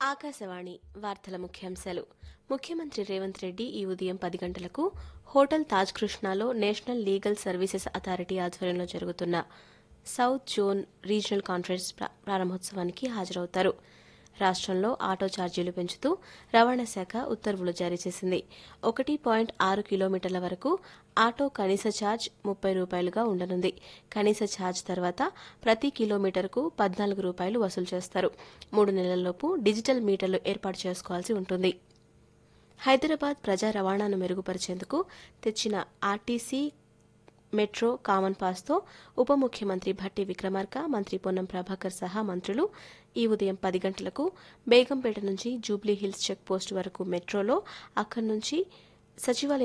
ఆకాశవాణి వార్తల ముఖ్యాంశాలు ముఖ్యమంత్రి రేవంత్ రెడ్డి ఈ ఉదయం పది గంటలకు హోటల్ తాజ్ కృష్ణాలో నేషనల్ లీగల్ సర్వీసెస్ అథారిటీ ఆధ్వర్యంలో జరుగుతున్న సౌత్ జోన్ రీజనల్ కాన్ఫరెన్స్ ప్రా- ప్రారంభోత్సవానికి హాజరవుతారు రాష్ట్రంలో ఆటో ఛార్జీలు పెంచుతూ రవాణా శాఖ ఉత్తర్వులు జారీ చేసింది ఒకటి పాయింట్ ఆరు కిలోమీటర్ల వరకు ఆటో కనీస ఛార్జ్ ముప్పై రూపాయలుగా ఉండనుంది కనీస ఛార్జ్ తర్వాత ప్రతి కిలోమీటర్కు పద్నాలుగు రూపాయలు వసూలు చేస్తారు మూడు నెలల్లోపు డిజిటల్ మీటర్లు ఏర్పాటు చేసుకోవాల్సి ఉంటుంది హైదరాబాద్ ప్రజా రవాణాను మెరుగుపరిచేందుకు తెచ్చిన ఆర్టీసీ మెట్రో కామన్ పాస్తో ఉప ముఖ్యమంత్రి భట్టి విక్రమార్క మంత్రి పొన్నం ప్రభాకర్ సహా మంత్రులు ఈ ఉదయం పది గంటలకు బేగంపేట నుంచి జూబ్లీ హిల్స్ చెక్ పోస్ట్ వరకు మెట్రోలో అక్కడి నుంచి సచివాలయం